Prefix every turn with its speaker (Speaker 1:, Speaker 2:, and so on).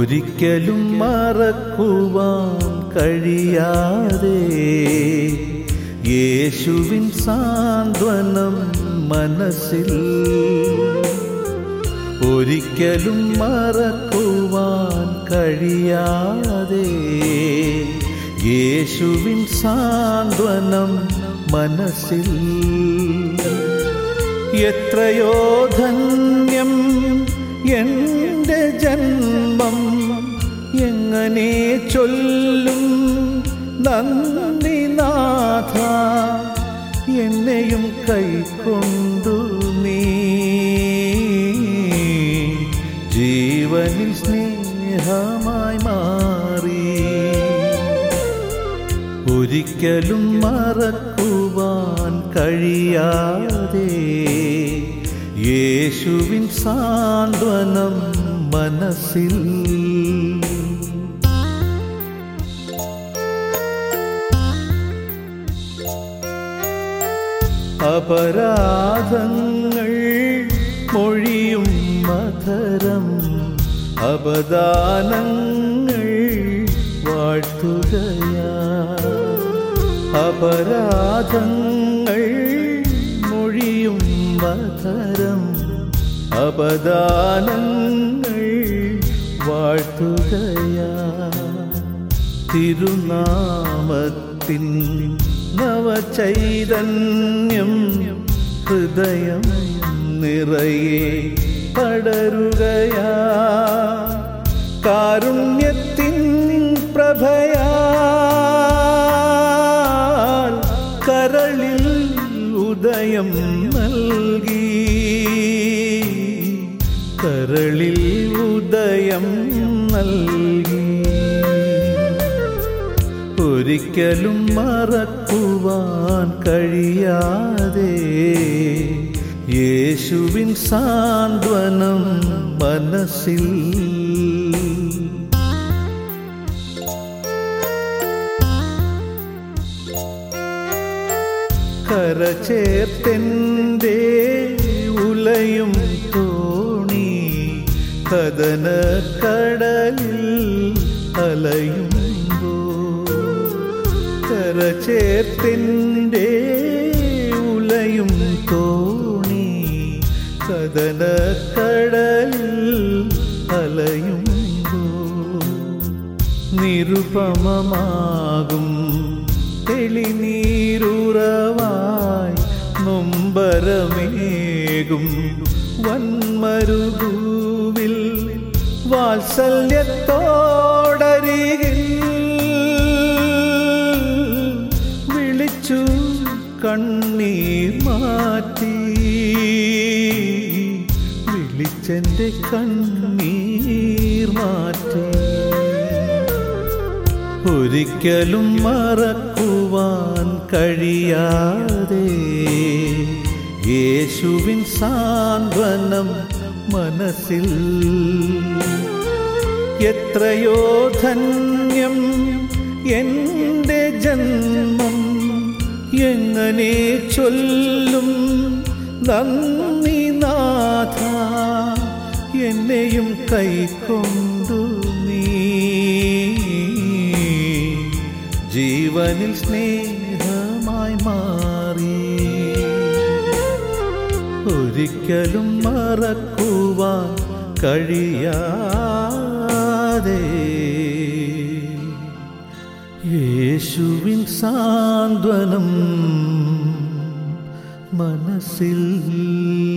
Speaker 1: ഒരിക്കലും മറക്കുവാൻ കഴിയാതെ യേശുവിൻ സാന്ത്വനം മനസ്സിൽ ഒരിക്കലും മറക്കുവാൻ കഴിയാതെ യേശുവിൻ സാന്ത്വനം മനസ്സിൽ എത്രയോ ധന്യം എൻ്റെ ജന്മം എങ്ങനെ ചൊല്ലും നന്ദി നാഥ എന്നെയും കൈക്കൊണ്ടു നീ ജീവനിൽ സ്നേഹമായി മാറി ഒരിക്കലും മറക്കുവാൻ കഴിയാതെ യേശുവിൻ സാന്ത്വനം മനസ്സിൽ അപരാധങ്ങൾ മൊഴിയും മധരം അപദാനങ്ങൾ വാഴ്ത്തുകയാ അപരാധങ്ങൾ മൊഴിയും മധരം അപദാനങ്ങൾ വാഴ്ത്തുകയാ തിരുനാമത്തിൻ നവചൈതന്യം ഹൃദയം നിറയെ പടരുകയാ കാരുണ്യത്തിൻ പ്രഭയാൽ കരളിൽ ഉദയം നൽകി കരളിൽ ഉദയം നൽകി ഒരിക്കലും മറക്കുവാൻ കഴിയാതെ യേശുവിൻ സാന്ത്വനം മനസ്സിൽ കരചേർത്തെൻ്റെ ഉലയും തോണി കഥന കടലിൽ അലയുമ്പോ കരചേർത്തിൻ്റെ ഉലയും തോണി കഥന കടലിൽ അലയുമ്പോ നിരുപമമാകും തെളിനീരുറവായി നൊമ്പരമേകും വന്മരുഭൂവിൽ വാത്സല്യത്തോടരികിൽ വിളിച്ചു കണ്ണീർ മാറ്റി വിളിച്ചെൻ്റെ കണ്ണീർ മാറ്റി ഒരിക്കലും മറക്കുവാൻ കഴിയാതെ യേശുവിൻ സാന്ത്വനം മനസ്സിൽ എത്രയോ ധന്യം എൻ്റെ ജന്മം എങ്ങനെ ചൊല്ലും നന്ദി നാഥ എന്നെയും കൈക്കൊണ്ടു നീ ജീവനിൽ സ്നേഹമായി മാറി ഒരിക്കലും മറക്കുവാൻ കഴിയാതെ യേശുവിൻ സാന്ത്വനം മനസ്സിൽ